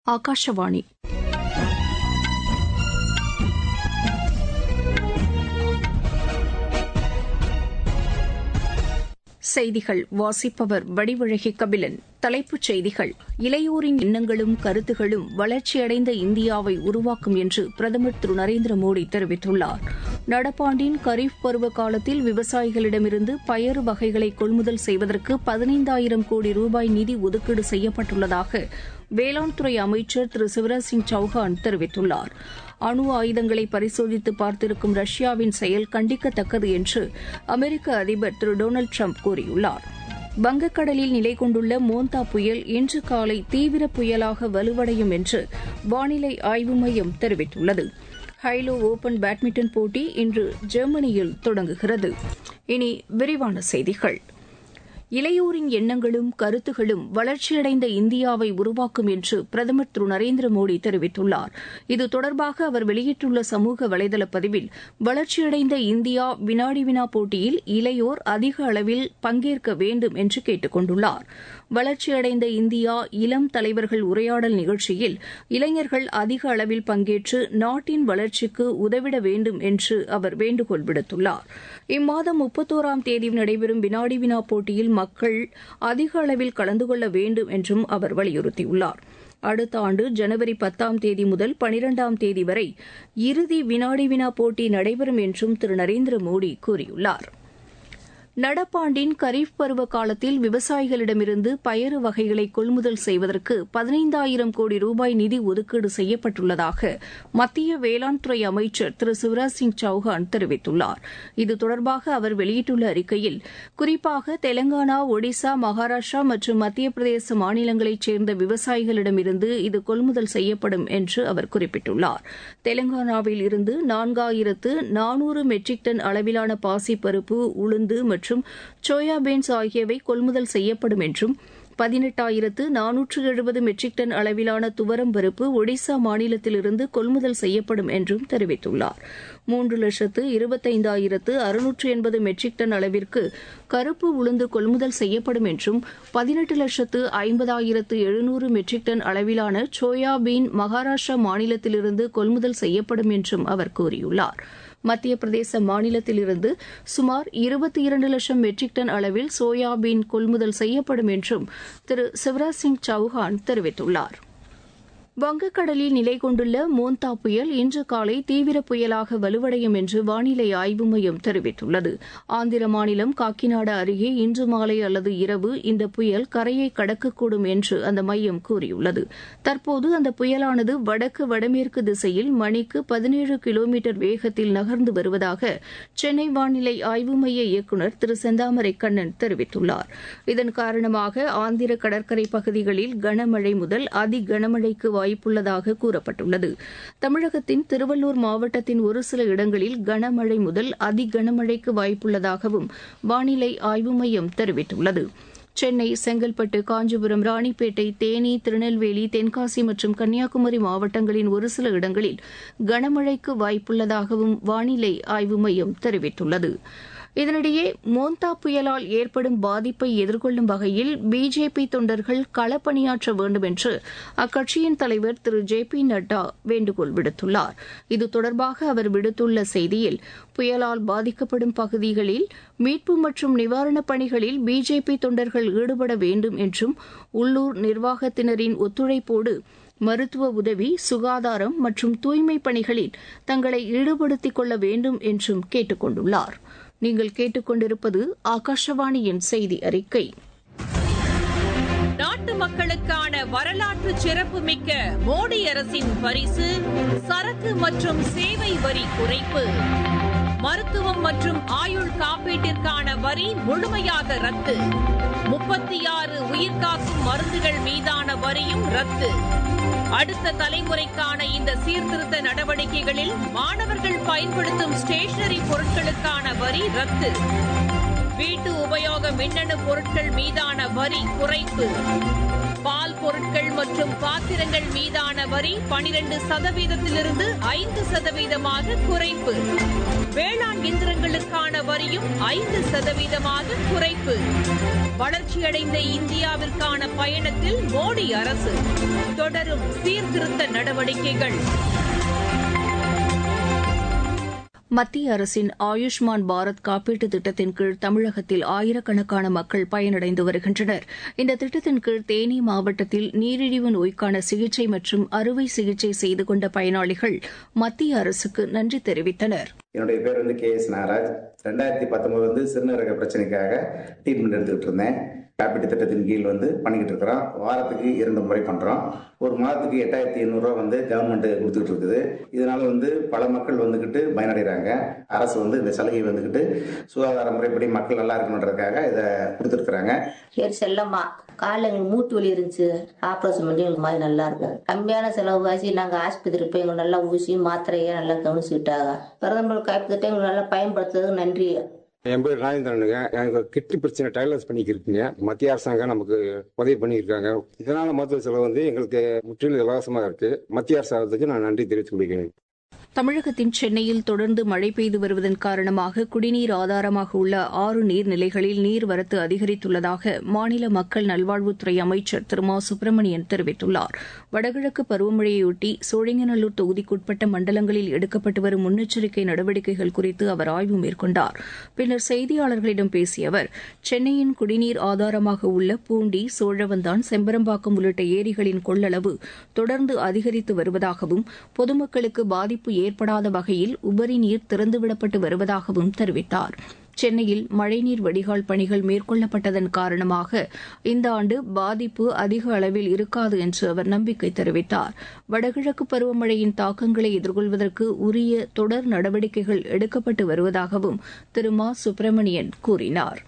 ஆகாஷவாணி செய்திகள் வாசிப்பவர் வடிவழகி கபிலன் தலைப்புச் செய்திகள் இளையோரின் எண்ணங்களும் கருத்துகளும் வளர்ச்சியடைந்த இந்தியாவை உருவாக்கும் என்று பிரதமர் திரு நரேந்திர மோடி தெரிவித்துள்ளார் நடப்பாண்டின் கரீப் பருவ காலத்தில் விவசாயிகளிடமிருந்து பயறு வகைகளை கொள்முதல் செய்வதற்கு பதினைந்தாயிரம் கோடி ரூபாய் நிதி ஒதுக்கீடு செய்யப்பட்டுள்ளதாக வேளாண் துறை அமைச்சர் திரு சிவராஜ் சிங் சௌஹான் தெரிவித்துள்ளார் அணு ஆயுதங்களை பரிசோதித்து பார்த்திருக்கும் ரஷ்யாவின் செயல் கண்டிக்கத்தக்கது என்று அமெரிக்க அதிபர் திரு டொனால்டு ட்ரம்ப் கூறியுள்ளார் வங்கக்கடலில் நிலை கொண்டுள்ள மோந்தா புயல் இன்று காலை தீவிர புயலாக வலுவடையும் என்று வானிலை ஆய்வு மையம் தெரிவித்துள்ளது ஹைலோ ஓபன் பேட்மிண்டன் போட்டி இன்று ஜெர்மனியில் தொடங்குகிறது இனி விரிவான செய்திகள் இளையோரின் எண்ணங்களும் கருத்துகளும் வளர்ச்சியடைந்த இந்தியாவை உருவாக்கும் என்று பிரதமர் திரு நரேந்திர மோடி தெரிவித்துள்ளார் இது தொடர்பாக அவர் வெளியிட்டுள்ள சமூக வலைதள பதிவில் வளர்ச்சியடைந்த இந்தியா வினாடி வினா போட்டியில் இளையோர் அதிக அளவில் பங்கேற்க வேண்டும் என்று கேட்டுக் கொண்டுள்ளார் வளர்ச்சியடைந்த இந்தியா இளம் தலைவர்கள் உரையாடல் நிகழ்ச்சியில் இளைஞர்கள் அதிக அளவில் பங்கேற்று நாட்டின் வளர்ச்சிக்கு உதவிட வேண்டும் என்று அவர் வேண்டுகோள் விடுத்துள்ளார் இம்மாதம் முப்பத்தோராம் தேதி நடைபெறும் வினாடி வினா போட்டியில் மக்கள் அதிக அளவில் கலந்து கொள்ள வேண்டும் என்றும் அவர் வலியுறுத்தியுள்ளார் அடுத்த ஆண்டு ஜனவரி பத்தாம் தேதி முதல் பனிரெண்டாம் தேதி வரை இறுதி வினாடி வினா போட்டி நடைபெறும் என்றும் திரு நரேந்திர மோடி கூறியுள்ளாா் நடப்பாண்டின் கரீப் பருவ காலத்தில் விவசாயிகளிடமிருந்து பயறு வகைகளை கொள்முதல் செய்வதற்கு பதினைந்தாயிரம் கோடி ரூபாய் நிதி ஒதுக்கீடு செய்யப்பட்டுள்ளதாக மத்திய வேளாண் துறை அமைச்சர் திரு சிவராஜ் சிங் சௌஹான் தெரிவித்துள்ளார் இது தொடர்பாக அவர் வெளியிட்டுள்ள அறிக்கையில் குறிப்பாக தெலங்கானா ஒடிசா மகாராஷ்டிரா மற்றும் மத்திய பிரதேச மாநிலங்களைச் சேர்ந்த விவசாயிகளிடமிருந்து இது கொள்முதல் செய்யப்படும் என்று அவர் குறிப்பிட்டுள்ளார் தெலங்கானாவில் இருந்து நான்காயிரத்து நானூறு மெட்ரிக் டன் அளவிலான பாசிப்பருப்பு உளுந்து மற்றும் சோயாபீன்ஸ் ஆகியவை கொள்முதல் செய்யப்படும் என்றும் பதினெட்டாயிரத்து நானூற்று எழுபது மெட்ரிக் டன் அளவிலான துவரம் பருப்பு ஒடிசா மாநிலத்திலிருந்து கொள்முதல் செய்யப்படும் என்றும் தெரிவித்துள்ளார் மூன்று லட்சத்து இருபத்தைந்தாயிரத்து அறுநூற்று எண்பது மெட்ரிக் டன் அளவிற்கு கருப்பு உளுந்து கொள்முதல் செய்யப்படும் என்றும் பதினெட்டு லட்சத்து ஐம்பதாயிரத்து எழுநூறு மெட்ரிக் டன் அளவிலான சோயாபீன் மகாராஷ்டிரா மாநிலத்திலிருந்து கொள்முதல் செய்யப்படும் என்றும் அவர் கூறியுள்ளார் மத்திய பிரதேச மாநிலத்திலிருந்து சுமார் இருபத்தி இரண்டு லட்சம் மெட்ரிக் டன் அளவில் சோயாபீன் கொள்முதல் செய்யப்படும் என்றும் திரு சிவராஜ் சிங் சௌஹான் தெரிவித்துள்ளாா் வங்கக்கடலில் நிலை கொண்டுள்ள மோந்தா புயல் இன்று காலை தீவிர புயலாக வலுவடையும் என்று வானிலை ஆய்வு மையம் தெரிவித்துள்ளது ஆந்திர மாநிலம் காக்கிநாடா அருகே இன்று மாலை அல்லது இரவு இந்த புயல் கரையை கடக்கக்கூடும் என்று அந்த மையம் கூறியுள்ளது தற்போது அந்த புயலானது வடக்கு வடமேற்கு திசையில் மணிக்கு பதினேழு கிலோமீட்டர் வேகத்தில் நகர்ந்து வருவதாக சென்னை வானிலை ஆய்வு மைய இயக்குநர் திரு செந்தாமரை கண்ணன் தெரிவித்துள்ளார் இதன் காரணமாக ஆந்திர கடற்கரை பகுதிகளில் கனமழை முதல் அதி கனமழைக்கு வாய்ப்புள்ளதாக கூறப்பட்டுள்ளது தமிழகத்தின் திருவள்ளூர் மாவட்டத்தின் ஒரு சில இடங்களில் கனமழை முதல் அதி கனமழைக்கு வாய்ப்புள்ளதாகவும் வானிலை ஆய்வு மையம் தெரிவித்துள்ளது சென்னை செங்கல்பட்டு காஞ்சிபுரம் ராணிப்பேட்டை தேனி திருநெல்வேலி தென்காசி மற்றும் கன்னியாகுமரி மாவட்டங்களின் ஒரு சில இடங்களில் கனமழைக்கு வாய்ப்புள்ளதாகவும் வானிலை ஆய்வு மையம் தெரிவித்துள்ளது இதனிடையே மோந்தா புயலால் ஏற்படும் பாதிப்பை எதிர்கொள்ளும் வகையில் பிஜேபி தொண்டர்கள் களப்பணியாற்ற வேண்டும் என்று அக்கட்சியின் தலைவர் திரு ஜே பி நட்டா வேண்டுகோள் விடுத்துள்ளார் இது தொடர்பாக அவர் விடுத்துள்ள செய்தியில் புயலால் பாதிக்கப்படும் பகுதிகளில் மீட்பு மற்றும் நிவாரணப் பணிகளில் பிஜேபி தொண்டர்கள் ஈடுபட வேண்டும் என்றும் உள்ளூர் நிர்வாகத்தினரின் ஒத்துழைப்போடு மருத்துவ உதவி சுகாதாரம் மற்றும் தூய்மை பணிகளில் தங்களை ஈடுபடுத்திக் கொள்ள வேண்டும் என்றும் கேட்டுக் கொண்டுள்ளார் நீங்கள் கேட்டுக்கொண்டிருப்பது ஆகாஷவாணியின் செய்தி அறிக்கை நாட்டு மக்களுக்கான வரலாற்று சிறப்புமிக்க மோடி அரசின் பரிசு சரக்கு மற்றும் சேவை வரி குறைப்பு மருத்துவம் மற்றும் ஆயுள் காப்பீட்டிற்கான வரி முழுமையாக ரத்து முப்பத்தி ஆறு உயிர்காக்கும் மருந்துகள் மீதான வரியும் ரத்து அடுத்த தலைமுறைக்கான இந்த சீர்திருத்த நடவடிக்கைகளில் மாணவர்கள் பயன்படுத்தும் ஸ்டேஷனரி பொருட்களுக்கான வரி ரத்து வீட்டு உபயோக மின்னணு பொருட்கள் மீதான வரி குறைப்பு பால் பொருட்கள் மற்றும் பாத்திரங்கள் மீதான வரி பனிரெண்டு சதவீதத்திலிருந்து ஐந்து சதவீதமாக குறைப்பு வேளாண் இயந்திரங்களுக்கான வரியும் ஐந்து சதவீதமாக குறைப்பு வளர்ச்சியடைந்த இந்தியாவிற்கான பயணத்தில் மோடி அரசு தொடரும் சீர்திருத்த நடவடிக்கைகள் மத்திய அரசின் ஆயுஷ்மான் பாரத் காப்பீட்டு திட்டத்தின் கீழ் தமிழகத்தில் ஆயிரக்கணக்கான மக்கள் பயனடைந்து வருகின்றனர் இந்த திட்டத்தின் கீழ் தேனி மாவட்டத்தில் நீரிழிவு நோய்க்கான சிகிச்சை மற்றும் அறுவை சிகிச்சை செய்து கொண்ட பயனாளிகள் மத்திய அரசுக்கு நன்றி தெரிவித்தனர் என்னுடைய பேர் வந்து கே எஸ் நாகராஜ் ரெண்டாயிரத்தி பத்தொன்பது வந்து சிறுநீரக பிரச்சனைக்காக ட்ரீட்மெண்ட் எடுத்துக்கிட்டு இருந்தேன் காப்பீட்டு திட்டத்தின் கீழ் வந்து பண்ணிக்கிட்டு இருக்கிறோம் வாரத்துக்கு இரண்டு முறை பண்ணுறோம் ஒரு மாதத்துக்கு எட்டாயிரத்தி எண்ணூறுரூவா வந்து கவர்மெண்ட் கொடுத்துட்டு இருக்குது இதனால வந்து பல மக்கள் வந்துக்கிட்டு பயனடைகிறாங்க அரசு வந்து இந்த சலுகை வந்துக்கிட்டு சுகாதார முறைப்படி மக்கள் நல்லா இருக்கணுன்றதுக்காக இதை கொடுத்துருக்குறாங்க பேர் செல்லம்மா காலில் எங்களுக்கு மூட்டு வலி இருந்துச்சு ஆப்ரேஷன் பண்ணி எங்களுக்கு மாதிரி நல்லா இருக்கும் கம்மியான செலவு காசி நாங்கள் ஆஸ்பத்திரி போய் எங்களுக்கு நல்லா ஊசி மாத்திரையை நல்லா கவனிச்சுக்கிட்டாங்க பிரதமர் காப்பீட்டு திட்டம் எங்களுக்கு நல்லா பயன்படுத்துறதுக்கு நன்றி என் பேர் ராஜேந்திரனுங்க எனக்கு கிட்னி பிரச்சனை டைலர்ஸ் பண்ணிக்கிருக்கீங்க மத்திய அரசாங்கம் நமக்கு உதவி பண்ணியிருக்காங்க இதனால மருத்துவ செலவு வந்து எங்களுக்கு முற்றிலும் இலவசமாக இருக்கு மத்திய அரசாங்கத்துக்கு நான் நன்றி தெரிவித்துக் கொள்கிறேன் தமிழகத்தின் சென்னையில் தொடர்ந்து மழை பெய்து வருவதன் காரணமாக குடிநீர் ஆதாரமாக உள்ள ஆறு நீர்நிலைகளில் நீர்வரத்து அதிகரித்துள்ளதாக மாநில மக்கள் நல்வாழ்வுத்துறை அமைச்சர் திரு மா சுப்பிரமணியன் தெரிவித்துள்ளார் வடகிழக்கு பருவமழையொட்டி சோழிங்கநல்லூர் தொகுதிக்குட்பட்ட மண்டலங்களில் எடுக்கப்பட்டு வரும் முன்னெச்சரிக்கை நடவடிக்கைகள் குறித்து அவர் ஆய்வு மேற்கொண்டார் பின்னர் செய்தியாளர்களிடம் பேசிய அவர் சென்னையின் குடிநீர் ஆதாரமாக உள்ள பூண்டி சோழவந்தான் செம்பரம்பாக்கம் உள்ளிட்ட ஏரிகளின் கொள்ளளவு தொடர்ந்து அதிகரித்து வருவதாகவும் பொதுமக்களுக்கு பாதிப்பு ஏற்படாத வகையில் உபரி நீர் திறந்துவிடப்பட்டு வருவதாகவும் தெரிவித்தார் சென்னையில் மழைநீர் வடிகால் பணிகள் மேற்கொள்ளப்பட்டதன் காரணமாக இந்த ஆண்டு பாதிப்பு அதிக அளவில் இருக்காது என்று அவர் நம்பிக்கை தெரிவித்தார் வடகிழக்கு பருவமழையின் தாக்கங்களை எதிர்கொள்வதற்கு உரிய தொடர் நடவடிக்கைகள் எடுக்கப்பட்டு வருவதாகவும் திரு மா சுப்பிரமணியன் கூறினார்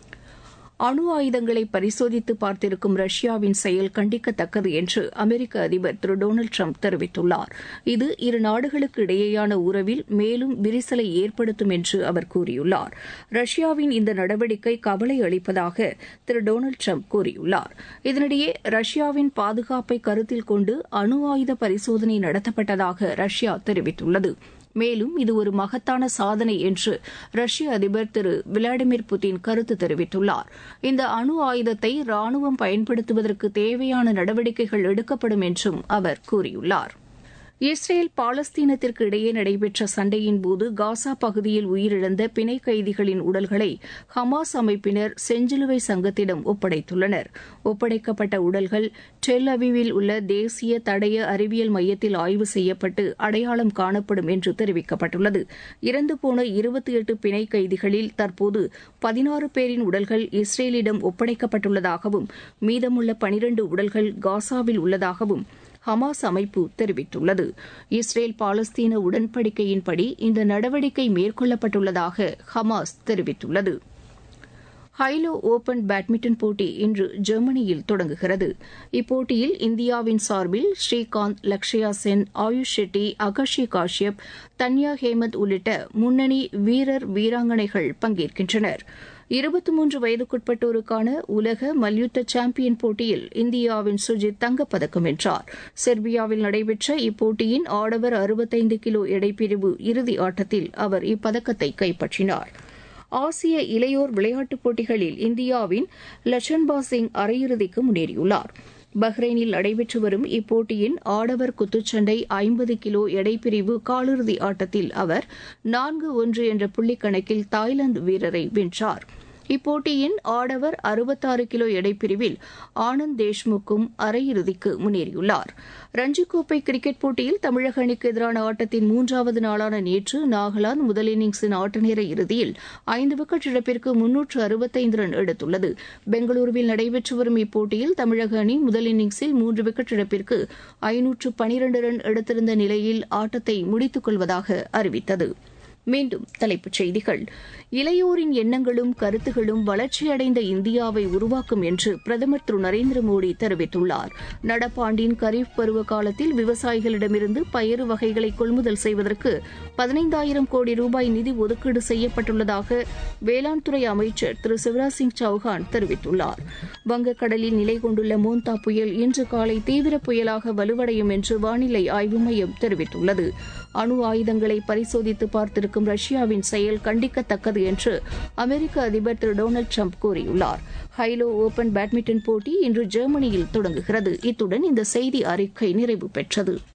அணு ஆயுதங்களை பரிசோதித்து பார்த்திருக்கும் ரஷ்யாவின் செயல் கண்டிக்கத்தக்கது என்று அமெரிக்க அதிபர் திரு டொனால்டு ட்ரம்ப் தெரிவித்துள்ளார் இது இரு நாடுகளுக்கு இடையேயான உறவில் மேலும் விரிசலை ஏற்படுத்தும் என்று அவர் கூறியுள்ளார் ரஷ்யாவின் இந்த நடவடிக்கை கவலை அளிப்பதாக திரு டொனால்டு ட்ரம்ப் கூறியுள்ளார் இதனிடையே ரஷ்யாவின் பாதுகாப்பை கருத்தில் கொண்டு அணு ஆயுத பரிசோதனை நடத்தப்பட்டதாக ரஷ்யா தெரிவித்துள்ளது மேலும் இது ஒரு மகத்தான சாதனை என்று ரஷ்ய அதிபர் திரு விளாடிமிர் புட்டின் கருத்து தெரிவித்துள்ளார் இந்த அணு ஆயுதத்தை ராணுவம் பயன்படுத்துவதற்கு தேவையான நடவடிக்கைகள் எடுக்கப்படும் என்றும் அவர் கூறியுள்ளார் இஸ்ரேல் பாலஸ்தீனத்திற்கு இடையே நடைபெற்ற சண்டையின் போது காசா பகுதியில் உயிரிழந்த பிணை கைதிகளின் உடல்களை ஹமாஸ் அமைப்பினர் செஞ்சிலுவை சங்கத்திடம் ஒப்படைத்துள்ளனர் ஒப்படைக்கப்பட்ட உடல்கள் டெல் அவிவில் உள்ள தேசிய தடய அறிவியல் மையத்தில் ஆய்வு செய்யப்பட்டு அடையாளம் காணப்படும் என்று தெரிவிக்கப்பட்டுள்ளது இறந்து போன இருபத்தி எட்டு பிணை கைதிகளில் தற்போது பதினாறு பேரின் உடல்கள் இஸ்ரேலிடம் ஒப்படைக்கப்பட்டுள்ளதாகவும் மீதமுள்ள பனிரண்டு உடல்கள் காசாவில் உள்ளதாகவும் ஹமாஸ் அமைப்பு தெரிவித்துள்ளது இஸ்ரேல் பாலஸ்தீன உடன்படிக்கையின்படி இந்த நடவடிக்கை மேற்கொள்ளப்பட்டுள்ளதாக ஹமாஸ் தெரிவித்துள்ளது ஹைலோ ஓபன் பேட்மிண்டன் போட்டி இன்று ஜெர்மனியில் தொடங்குகிறது இப்போட்டியில் இந்தியாவின் சார்பில் ஸ்ரீகாந்த் லக்ஷயா சென் ஆயுஷ் ஷெட்டி அகஷி காஷ்யப் தன்யா ஹேமந்த் உள்ளிட்ட முன்னணி வீரர் வீராங்கனைகள் பங்கேற்கின்றனர் இருபத்தி மூன்று வயதுக்குட்பட்டோருக்கான உலக மல்யுத்த சாம்பியன் போட்டியில் இந்தியாவின் சுஜித் தங்கப்பதக்கம் வென்றார் செர்பியாவில் நடைபெற்ற இப்போட்டியின் ஆடவர் அறுபத்தைந்து கிலோ எடைப்பிரிவு இறுதி ஆட்டத்தில் அவர் இப்பதக்கத்தை கைப்பற்றினார் ஆசிய இளையோர் விளையாட்டுப் போட்டிகளில் இந்தியாவின் லட்சன்பா சிங் அரையிறுதிக்கு முன்னேறியுள்ளார் பஹ்ரைனில் நடைபெற்று வரும் இப்போட்டியின் ஆடவர் குத்துச்சண்டை ஐம்பது கிலோ எடைப்பிரிவு காலிறுதி ஆட்டத்தில் அவர் நான்கு ஒன்று என்ற புள்ளிக் கணக்கில் தாய்லாந்து வீரரை வென்றார் இப்போட்டியின் ஆடவர் அறுபத்தாறு கிலோ எடைப்பிரிவில் ஆனந்த் தேஷ்முக்கும் அரையிறுதிக்கு முன்னேறியுள்ளார் ரஞ்சிக் கோப்பை கிரிக்கெட் போட்டியில் தமிழக அணிக்கு எதிரான ஆட்டத்தின் மூன்றாவது நாளான நேற்று நாகாலாந்து முதல் இன்னிங்ஸின் ஆட்டநேர இறுதியில் ஐந்து விக்கெட் இழப்பிற்கு முன்னூற்று அறுபத்தைந்து ரன் எடுத்துள்ளது பெங்களூருவில் நடைபெற்று வரும் இப்போட்டியில் தமிழக அணி முதல் இன்னிங்ஸில் மூன்று விக்கெட் இழப்பிற்கு ஐநூற்று பனிரண்டு ரன் எடுத்திருந்த நிலையில் ஆட்டத்தை முடித்துக் கொள்வதாக அறிவித்தது மீண்டும் தலைப்புச் செய்திகள் இளையோரின் எண்ணங்களும் கருத்துகளும் வளர்ச்சியடைந்த இந்தியாவை உருவாக்கும் என்று பிரதமர் திரு நரேந்திர மோடி தெரிவித்துள்ளார் நடப்பாண்டின் கரீப் பருவ காலத்தில் விவசாயிகளிடமிருந்து பயறு வகைகளை கொள்முதல் செய்வதற்கு பதினைந்தாயிரம் கோடி ரூபாய் நிதி ஒதுக்கீடு செய்யப்பட்டுள்ளதாக வேளாண் துறை அமைச்சர் திரு சிவராஜ் சிங் சௌஹான் தெரிவித்துள்ளார் வங்கக்கடலில் நிலை கொண்டுள்ள மோந்தா புயல் இன்று காலை தீவிர புயலாக வலுவடையும் என்று வானிலை ஆய்வு மையம் தெரிவித்துள்ளது அணு ஆயுதங்களை பரிசோதித்து பார்த்திருக்கும் ரஷ்யாவின் செயல் கண்டிக்கத்தக்கது என்று அமெரிக்க அதிபர் திரு டொனால்டு ட்ரம்ப் கூறியுள்ளார் ஹைலோ ஓபன் பேட்மிண்டன் போட்டி இன்று ஜெர்மனியில் தொடங்குகிறது இத்துடன் இந்த செய்தி அறிக்கை நிறைவு பெற்றது